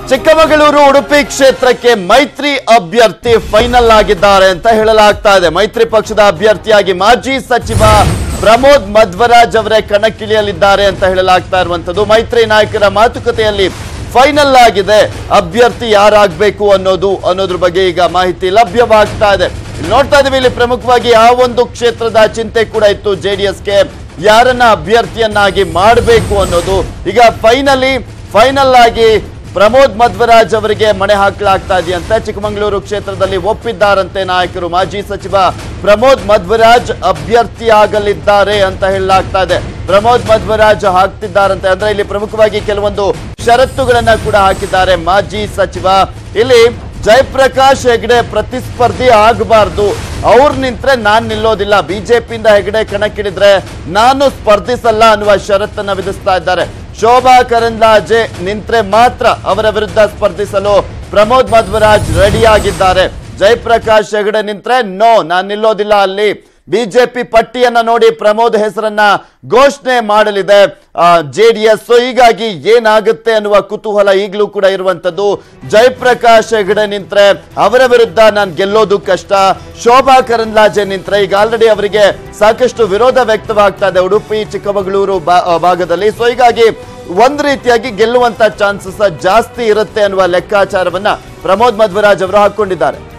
ಚಿಕ್ಕಮಗಳೂರು ಉಡುಪಿ ಕ್ಷೇತ್ರಕ್ಕೆ ಮೈತ್ರಿ ಅಭ್ಯರ್ಥಿ ಫೈನಲ್ ಆಗಿದ್ದಾರೆ ಅಂತ ಹೇಳಲಾಗ್ತಾ ಇದೆ ಮೈತ್ರಿ ಪಕ್ಷದ ಅಭ್ಯರ್ಥಿಯಾಗಿ ಮಾಜಿ ಸಚಿವ ಪ್ರಮೋದ್ ಮಧ್ವರಾಜ್ ಅವರೇ ಕಣಕ್ಕಿಳಿಯಲಿದ್ದಾರೆ ಅಂತ ಹೇಳಲಾಗ್ತಾ ಇರುವಂತದ್ದು ಮೈತ್ರಿ ನಾಯಕರ ಮಾತುಕತೆಯಲ್ಲಿ ಫೈನಲ್ ಆಗಿದೆ ಅಭ್ಯರ್ಥಿ ಯಾರಾಗಬೇಕು ಅನ್ನೋದು ಅನ್ನೋದ್ರ ಬಗ್ಗೆ ಈಗ ಮಾಹಿತಿ ಲಭ್ಯವಾಗ್ತಾ ಇದೆ ಇಲ್ಲಿ ನೋಡ್ತಾ ಇದೀವಿ ಇಲ್ಲಿ ಪ್ರಮುಖವಾಗಿ ಆ ಒಂದು ಕ್ಷೇತ್ರದ ಚಿಂತೆ ಕೂಡ ಇತ್ತು ಜೆಡಿಎಸ್ಗೆ ಯಾರನ್ನ ಅಭ್ಯರ್ಥಿಯನ್ನಾಗಿ ಮಾಡಬೇಕು ಅನ್ನೋದು ಈಗ ಫೈನಲಿ ಫೈನಲ್ ಆಗಿ ಪ್ರಮೋದ್ ಮಧ್ವರಾಜ್ ಅವರಿಗೆ ಮಣೆ ಹಾಕಲಾಗ್ತಾ ಇದೆಯಂತೆ ಚಿಕ್ಕಮಗಳೂರು ಕ್ಷೇತ್ರದಲ್ಲಿ ಒಪ್ಪಿದ್ದಾರಂತೆ ನಾಯಕರು ಮಾಜಿ ಸಚಿವ ಪ್ರಮೋದ್ ಮಧ್ವರಾಜ್ ಅಭ್ಯರ್ಥಿ ಆಗಲಿದ್ದಾರೆ ಅಂತ ಹೇಳಲಾಗ್ತಾ ಇದೆ ಪ್ರಮೋದ್ ಮಧ್ವರಾಜ್ ಹಾಕ್ತಿದ್ದಾರಂತೆ ಅಂದ್ರೆ ಇಲ್ಲಿ ಪ್ರಮುಖವಾಗಿ ಕೆಲವೊಂದು ಷರತ್ತುಗಳನ್ನ ಕೂಡ ಹಾಕಿದ್ದಾರೆ ಮಾಜಿ ಸಚಿವ ಇಲ್ಲಿ ಜಯಪ್ರಕಾಶ್ ಹೆಗಡೆ ಪ್ರತಿಸ್ಪರ್ಧಿ ಆಗಬಾರ್ದು ಅವ್ರು ನಿಂತ್ರೆ ನಾನ್ ನಿಲ್ಲೋದಿಲ್ಲ ಬಿಜೆಪಿಯಿಂದ ಹೆಗಡೆ ಕಣಕ್ಕಿಳಿದ್ರೆ ನಾನು ಸ್ಪರ್ಧಿಸಲ್ಲ ಅನ್ನುವ ಷರತ್ತನ್ನ ವಿಧಿಸ್ತಾ ಇದ್ದಾರೆ ಶೋಭಾ ಕರಂದ್ಲಾಜೆ ನಿಂತ್ರೆ ಮಾತ್ರ ಅವರ ವಿರುದ್ಧ ಸ್ಪರ್ಧಿಸಲು ಪ್ರಮೋದ್ ಮಧ್ವರಾಜ್ ರೆಡಿ ಆಗಿದ್ದಾರೆ ಜಯಪ್ರಕಾಶ್ ಹೆಗಡೆ ನಿಂತ್ರೆ ನೋ ನಾನ್ ನಿಲ್ಲೋದಿಲ್ಲ ಅಲ್ಲಿ ಬಿಜೆಪಿ ಪಟ್ಟಿಯನ್ನ ನೋಡಿ ಪ್ರಮೋದ್ ಹೆಸರನ್ನ ಘೋಷಣೆ ಮಾಡಲಿದೆ ಜೆಡಿಎಸ್ ಸೊ ಹೀಗಾಗಿ ಏನಾಗುತ್ತೆ ಅನ್ನುವ ಕುತೂಹಲ ಈಗಲೂ ಕೂಡ ಇರುವಂತದ್ದು ಜಯಪ್ರಕಾಶ್ ಹೆಗಡೆ ನಿಂತ್ರೆ ಅವರ ವಿರುದ್ಧ ನಾನು ಗೆಲ್ಲೋದು ಕಷ್ಟ ಶೋಭಾ ಕರಂದ್ಲಾಜೆ ನಿಂತ್ರೆ ಈಗ ಆಲ್ರೆಡಿ ಅವರಿಗೆ ಸಾಕಷ್ಟು ವಿರೋಧ ವ್ಯಕ್ತವಾಗ್ತಾ ಇದೆ ಉಡುಪಿ ಚಿಕ್ಕಮಗಳೂರು ಬಾ- ಆ, ಭಾಗದಲ್ಲಿ ಸೊ ಹೀಗಾಗಿ ಒಂದ್ ರೀತಿಯಾಗಿ ಗೆಲ್ಲುವಂತ ಚಾನ್ಸಸ್ ಜಾಸ್ತಿ ಇರುತ್ತೆ ಅನ್ನುವ ಲೆಕ್ಕಾಚಾರವನ್ನ ಪ್ರಮೋದ್ ಮಧ್ವರಾಜ್ ಅವರು ಹಾಕೊಂಡಿದ್ದಾರೆ